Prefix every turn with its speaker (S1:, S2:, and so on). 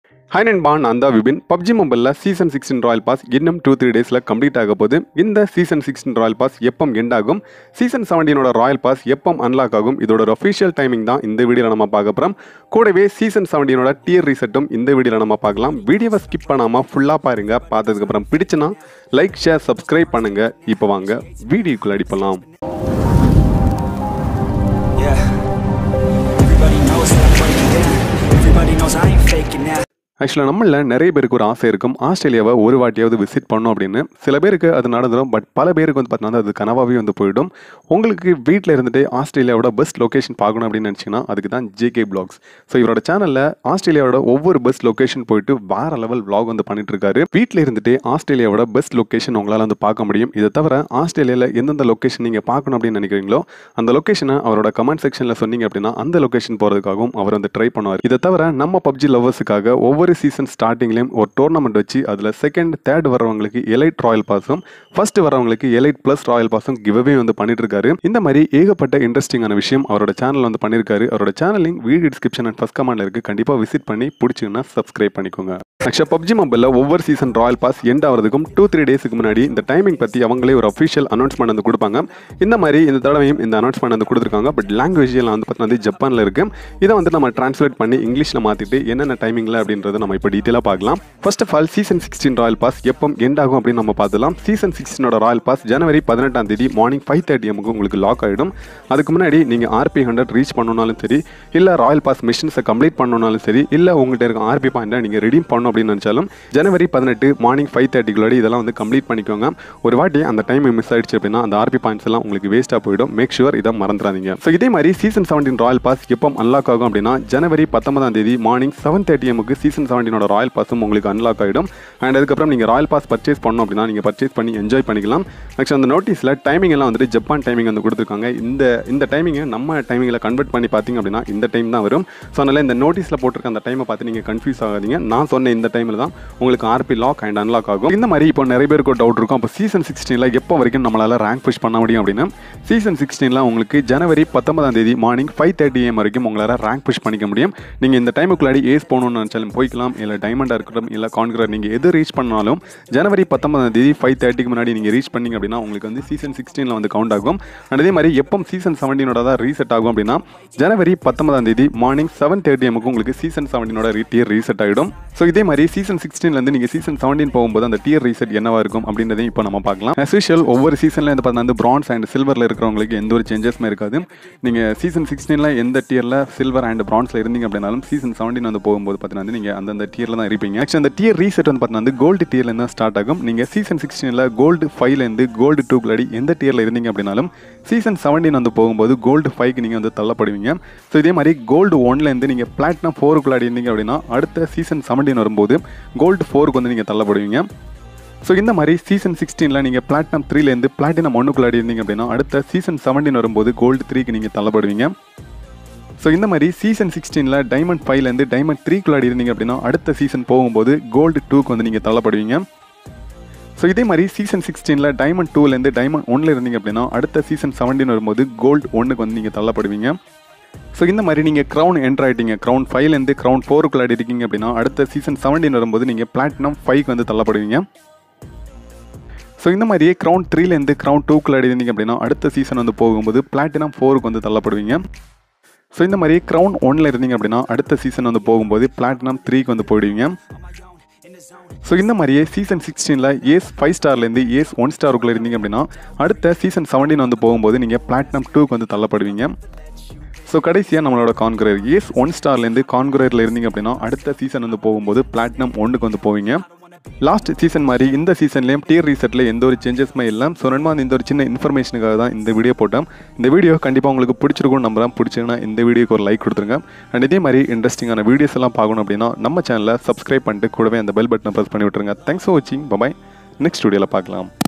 S1: High நண்பா நான் தான் விபின் பப்ஜி மொபைலில் சீசன் சிக்ஸ்டின் ராயல் பாஸ் இன்னும் டூ த்ரீ டேஸில் கம்ப்ளீட் ஆக போகுது இந்த சீசன் சிக்ஸ்டின் ராயல் பாஸ் எப்பம் எண்ட் ஆகும் சீசன் செவன்டீனோட ராயல் பாஸ் எப்பம் அன்லாக் ஆகும் இதோட ஒஃபிஷியல் டைமிங் தான் இந்த வீடியோவில் நம்ம பார்க்க போகிறோம் கூடவே சீசன் செவன்டீனோட டியர் ரீசெட்டும் இந்த வீடியோவில் நம்ம பார்க்கலாம் வீடியோவை ஸ்கிப் பண்ணாமல் ஃபுல்லாக பாருங்க பார்த்ததுக்கப்புறம் பிடிச்சுன்னா லைக் ஷேர் சப்ஸ்கிரைப் பண்ணுங்க இப்போ வாங்க வீடியோக்குள்ள அடிப்பலாம்
S2: Yeah. Everybody knows that I'm breaking down. Everybody knows I ain't faking now.
S1: ஆக்சுவலாக நம்மள நிறைய பேருக்கு ஒரு ஆசை இருக்கும் ஆஸ்திரேலியாவை ஒரு வாட்டியாவது விசிட் பண்ணணும் அப்படின்னு சில பேருக்கு அது நடந்துடும் பட் பல பேருக்கு வந்து பார்த்தீங்கன்னா அது கனவாகவே வந்து போயிடும் உங்களுக்கு வீட்டில் இருந்துட்டு ஆஸ்திரேலியாவோட பெஸ்ட் லொகேஷன் பார்க்கணும் அப்படின்னு நினச்சிங்கன்னா அதுக்கு தான் ஜேகே பிளாக்ஸ் ஸோ இவரோட சேனலில் ஆஸ்திரேலியாவோட ஒவ்வொரு பெஸ்ட் லொகேஷன் போயிட்டு வேற லெவல் vlog வந்து பண்ணிட்டு இருக்காரு வீட்டில் இருந்துட்டு ஆஸ்திரேலியாவோட பெஸ்ட் லொகேஷன் உங்களால் வந்து பார்க்க முடியும் இதை தவிர ஆஸ்திரேலியாவில் எந்தெந்த லொகேஷன் நீங்கள் பார்க்கணும் அப்படின்னு நினைக்கிறீங்களோ அந்த லொகேஷனை அவரோட கமெண்ட் செக்ஷனில் சொன்னீங்க அப்படின்னா அந்த லொகேஷன் போகிறதுக்காகவும் அவர் வந்து ட்ரை பண்ணுவார் இதை தவிர நம்ம பப்ஜி லவர்ஸுக்காக ஒவ்வொரு சீசன் ஸ்டார்டிங்லேயும் ஒரு டோர்னமெண்ட் வச்சு அதில் செகண்ட் தேர்ட் வரவங்களுக்கு எலைட் ராயல் பாஸும் ஃபர்ஸ்ட் வரவங்களுக்கு எலைட் ப்ளஸ் ராயல் பாஸும் கிவ்வே வந்து பண்ணிட்டு இருக்காரு இந்த மாதிரி ஏகப்பட்ட இன்ட்ரெஸ்டிங்கான விஷயம் அவரோட சேனல் வந்து பண்ணியிருக்காரு அவரோட channel link video description and first கமெண்ட்ல இருக்கு கண்டிப்பாக விசிட் பண்ணி பிடிச்சிங்கன்னா சப்ஸ்கிரைப் பண்ணிக்கோங்க ஆக்சுவலாக பப்ஜி மொபைலில் ஒவ்வொரு சீசன் ராயல் பாஸ் எண்ட் ஆகிறதுக்கும் டூ த்ரீ டேஸ்க்கு முன்னாடி இந்த டைமிங் பற்றி அவங்களே ஒரு அஃபிஷியல் அனௌன்ஸ்மெண்ட் வந்து கொடுப்பாங்க இந்த மாதிரி இந்த தடவையும் இந்த அனௌன்ஸ்மெண்ட் வந்து கொடுத்துருக்காங்க பட் லாங்குவேஜ் எல்லாம் வந்து பார்த்தீங்கன்னா ஜப்பானில் இருக்கு இதை வந்து நம்ம டிரான்ஸ்லேட் பண்ணி இங்கிலீஷில் மாற்றிட்டு என்னென்ன டைமிங்கில் அப்படின்றத நம்ம இப்போ டீட்டெயிலாக பார்க்கலாம் first of all season sixteen royal pass எப்போ எண்ட் ஆகும் அப்படின்னு நம்ம பார்த்துலாம் சீசன் சிக்ஸ்டீனோட ராயல் பாஸ் ஜனவரி பதினெட்டாம் தேதி மார்னிங் ஃபைவ் தேர்ட்டி எம்க்கு உங்களுக்கு லாக் ஆகிடும் அதுக்கு முன்னாடி நீங்கள் ஆர்பி ஹண்ட்ரட் ரீச் பண்ணணும்னாலும் சரி இல்லை ராயல் பாஸ் மிஷன்ஸை கம்ப்ளீட் பண்ணணும்னாலும் சரி இல்லை உங்கள்கிட்ட இருக்க ஆர்பி பாயிண்ட்டை நீங்கள் ரெடீம் பண்ணணும் அப்படின்னு நினச்சாலும் ஜனவரி பதினெட்டு மார்னிங் ஃபைவ் தேர்ட்டிக்குள்ளாடி இதெல்லாம் வந்து கம்ப்ளீட் பண்ணிக்கோங்க ஒரு வாட்டி அந்த டைம் மிஸ் ஆயிடுச்சு அப்படின்னா அந்த ஆர்பி பாயிண்ட்ஸ் எல்லாம் உங்களுக்கு வேஸ்ட்டாக போயிடும் மேக் ஷுவர் இதை மறந்துடாதீங்க ஸோ இதே மாதிரி சீசன் செவன்டீன் ராயல் பாஸ் எப்போ அன்லாக் ஆகும் அப்படின்னா ஜனவரி பத்தொன்பதாம் தேதி மார்னிங் செவன் தேர்ட்டி எம்க்கு சீசன் செவன்டீனோட ராயல் பாஸும் உங்களுக்கு அன்லாக் ஆகிடும் அண்ட் அதுக்கப்புறம் நீங்கள் ராயல் பாஸ் பர்ச்சேஸ் பண்ணணும் அப்படின்னா நீங்கள் பர்ச்சேஸ் பண்ணி என்ஜாய் பண்ணிக்கலாம் நெக்ஸ்ட் அந்த நோட்டீஸில் டைமிங் எல்லாம் வந்துட்டு ஜப்பான் டைமிங் வந்து கொடுத்துருக்காங்க இந்த இந்த டைமிங்கை நம்ம டைமிங்கில் கன்வெர்ட் பண்ணி பார்த்தீங்க அப்படின்னா இந்த டைம் தான் வரும் ஸோ அதனால் இந்த நோட்டீஸில் போட்டிருக்க அந்த டைமை பார்த்து நீங்கள் கன்ஃபியூஸ் ஆகாதீங்க நான் சொன்ன இந்த டைமில் தான் உங்களுக்கு ஆர்பி லாக் அண்ட் அன்லாக் ஆகும் இந்த மாதிரி இப்போ நிறைய பேருக்கு ஒரு டவுட் இருக்கும் அப்போ சீசன் சிக்ஸ்டீனில் எப்போ வரைக்கும் நம்மளால் ரேங்க் புஷ் பண்ண முடியும் அப்படின்னு சீசன் சிக்ஸ்டீனில் உங்களுக்கு ஜனவரி பத்தொன்பதாம் தேதி மார்னிங் ஃபைவ் தேர்ட்டி ஏஎம் வரைக்கும் உங்களால் ரேங்க் புஷ் பண்ணிக்க முடியும் நீங்கள் இந்த டைமுக்குள்ளாடி ஏஸ் போகணும்னு நினச்சாலும் போய்க்கலாம் இல்லை டைமண்டாக இருக்கட்டும் இல்லை கான்கிரர் நீங்கள் எது ரீச் பண்ணாலும் ஜனவரி பத்தொன்பதாம் தேதி ஃபைவ் தேர்ட்டிக்கு முன்னாடி நீங்கள் ரீச் பண்ணீங்க அப்படின்னா உங்களுக்கு வந்து சீசன் சிக்ஸ்டீனில் வந்து கவுண்ட் ஆகும் அண்ட் அதே மாதிரி எப்போ சீசன் செவன்டீனோட தான் ரீசெட் ஆகும் அப்படின்னா ஜனவரி பத்தொன்பதாம் தேதி மார்னிங் செவன் தேர்ட்டி எம்க்கு உங்களுக்கு சீசன் செவன்டீனோட டியர் ரீசெட் ஆகிடும் ஸோ இதே மாதிரி சீசன் சிக்ஸ்டீன்லேருந்து நீங்கள் சீசன் செவன்டீன் போகும்போது அந்த டியர் ரீசெட் என்னவா இருக்கும் அப்படின்றதையும் இப்போ நம்ம பார்க்கலாம் as usual ஒவ்வொரு சீசனில் வந்து பார்த்தீங்கன்னா பிரான்ஸ் அண்ட் சில்வரில் இருக்கிறவங்களுக்கு எந்த ஒரு சேஞ்சஸுமே இருக்காது நீங்கள் சீசன் சிக்ஸ்டீனில் எந்த டியரில் சில்வர் அண்ட் பிரான்ஸில் இருந்தீங்க அப்படின்னாலும் சீசன் செவன்டீன் வந்து போகும்போது பார்த்தீங்கன்னா நீங்கள் அந்தந்த டியரில் தான் இருப்பீங்க ஆக்சுவலி அந்த டியர் ரீசெட் வந்து பார்த்தீங்கன்னா கோல்டு டியர்லேருந்து தான் ஸ்டார்ட் ஆகும் நீங்கள் சீசன் சிக்ஸ்டீனில் கோல்டு ஃபைவ்லேருந்து கோல்டு டூக்குள்ளாடி எந்த டியரில் இருந்தீங்க அப்படின்னாலும் சீசன் செவன்டீன் வந்து போகும்போது கோல்டு ஃபைவ்க்கு நீங்கள் வந்து தள்ளப்படுவீங்க ஸோ இதே மாதிரி கோல்டு ஒன்லேருந்து நீங்கள் பிளாட்டினம் ஃபோருக்குள்ளாடி இருந்தீங்க அப்படின்னா அடுத்த சீசன் செவன்டீன் வரும்போது கோல்டு ஃபோருக்கு வந்து நீங்கள் தள்ளப்படுவீங்க ஸோ இந்த மாதிரி சீசன் சிக்ஸ்டீனில் நீங்கள் பிளாட்டினம் த்ரீலேருந்து பிளாட்டினம் ஒன்றுக்குள்ளாடி இருந்தீங்க அப்படின்னா அடுத்த சீசன் செவன்டீன் வரும்போது கோல்டு த்ரீக்கு நீங்கள் தள்ளப்படுவீங்க ஸோ இந்த மாதிரி சீசன் சிக்ஸ்டீனில் டைமண்ட் ஃபைவ்லேருந்து டைமண்ட் த்ரீக்குள்ளாடி இருந்தீங்க அப்படின்னா அடுத்த சீசன் போகும்போது கோல்டு டூக்கு வந்து நீங்கள் தள்ளப்படுவீங்க ஸோ இதே மாதிரி சீசன் சிக்ஸ்டீனில் டைமண்ட் டூலேருந்து டைமண்ட் ஒன்ல இருந்தீங்க அப்படின்னா அடுத்த சீசன் செவன்டீன் வரும்போது கோல்டு ஒன்றுக்கு வந்து நீங்கள் தள்ளப்படுவீங்க ஸோ இந்த மாதிரி நீங்கள் க்ரௌன் என்ட்ரு ஆகிட்டீங்க க்ரௌன் ஃபைவ்லேருந்து க்ரௌன் ஃபோருக்குள்ளாடி இருக்கீங்க அப்படின்னா அடுத்த சீசன் செவன்டீன் வரும்போது நீங்கள் பிளாட்டினம் ஃபைவ்க்கு வந்து தள்ளப்படுவீங்க ஸோ இந்த மாதிரியே க்ரௌன் த்ரீலேருந்து க்ரௌன் டூக்குள்ளாடி இருந்தீங்க அப்படின்னா அடுத்த சீசன் வந்து போகும்போது பிளாட்டினம் ஃபோருக்கு வந்து தள்ளப்படுவீங்க ஸோ இந்த மாதிரி க்ரௌன் ஒன்ல இருந்தீங்க அப்படின்னா அடுத்த சீசன் வந்து போகும்போது பிளாட்டினம் த்ரீக்கு வந்து போயிடுவீங்க ஸோ இந்த மாதிரியே சீசன் சிக்ஸ்டீனில் ஏஸ் ஃபைவ் ஸ்டார்லேருந்து ஏஸ் ஒன் ஸ்டாருக்குள்ளே இருந்தீங்க அப்படின்னா அடுத்த சீசன் செவன்டீன் வந்து போகும்போது நீங்கள் பிளாட்டினம் டூக்கு வந்து தள்ளப்படுவீங்க ஸோ கடைசியாக நம்மளோட கான்குரர் ஏஸ் ஒன் ஸ்டார்லேருந்து கான்குரரில் இருந்தீங்க அப்படின்னா அடுத்த சீசன் வந்து போகும்போது பிளாட்டினம் ஒன்றுக்கு வந்து போவீங்க லாஸ்ட் சீசன் மாதிரி இந்த சீசன்லேயும் டியர் ரீசெட்டில் எந்த ஒரு சேஞ்சஸுமே இல்லை ஸோ நண்பா இந்த ஒரு சின்ன இன்ஃபர்மேஷனுக்காக தான் இந்த வீடியோ போட்டோம் இந்த வீடியோ கண்டிப்பாக உங்களுக்கு பிடிச்சிருக்கும் நம்புறேன் பிடிச்சிங்கன்னா இந்த வீடியோக்கு ஒரு லைக் கொடுத்துருங்க அண்ட் இதே மாதிரி இன்ட்ரெஸ்டிங்கான வீடியோஸ் எல்லாம் பார்க்கணும் அப்படின்னா நம்ம சேனலை சப்ஸ்கிரைப் பண்ணிட்டு கூடவே அந்த பெல் பட்டனை ப்ரெஸ் பண்ணி விட்டுருங்க தேங்க்ஸ் ஃபார் வாட்சிங் பபாய் நெக்ஸ்ட் வீடியோவில் பார்க்கலாம்